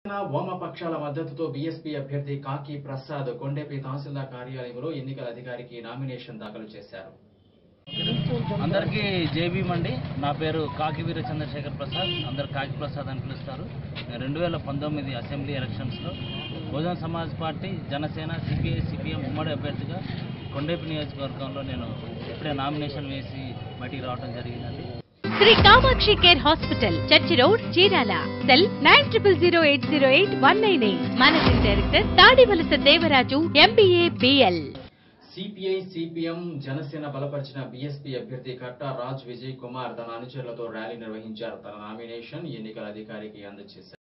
వామపక్షాల మద్దతుతో బీఎస్పీ అభ్యర్థి కాకి ప్రసాద్ కొండేపి తహసీల్దార్ కార్యాలయంలో ఎన్నికల అధికారికి నామినేషన్ దాఖలు చేశారు అందరికీ జేబీఎం అండి నా పేరు కాకి వీర చంద్రశేఖర్ ప్రసాద్ అందరు కాకి ప్రసాద్ అని పిలుస్తారు నేను రెండు వేల పంతొమ్మిది అసెంబ్లీ ఎలక్షన్స్లో Bahujan Samaj party Janasena CPI CPM ఉమ్మడి అభ్యర్థిగా కొండేపి నియోజకవర్గంలో నేను ఇప్పుడే నామినేషన్ వేసి బయటికి రావడం జరిగిందండి Sri Kamakshi care hospital church road Chirala cell nine triple zero eight zero eight one nine eight managing director Tadivalasa Devaraju MBA BL CPI CPM Janasena బలపరిచిన బీఎస్పీ అభ్యర్థి కట్టా రాజ్ విజయ్ కుమార్ తన అనుచరులతో ర్యాలీ నిర్వహించారు తన నామినేషన్ ఎన్నికల అధికారికి అందజేశారు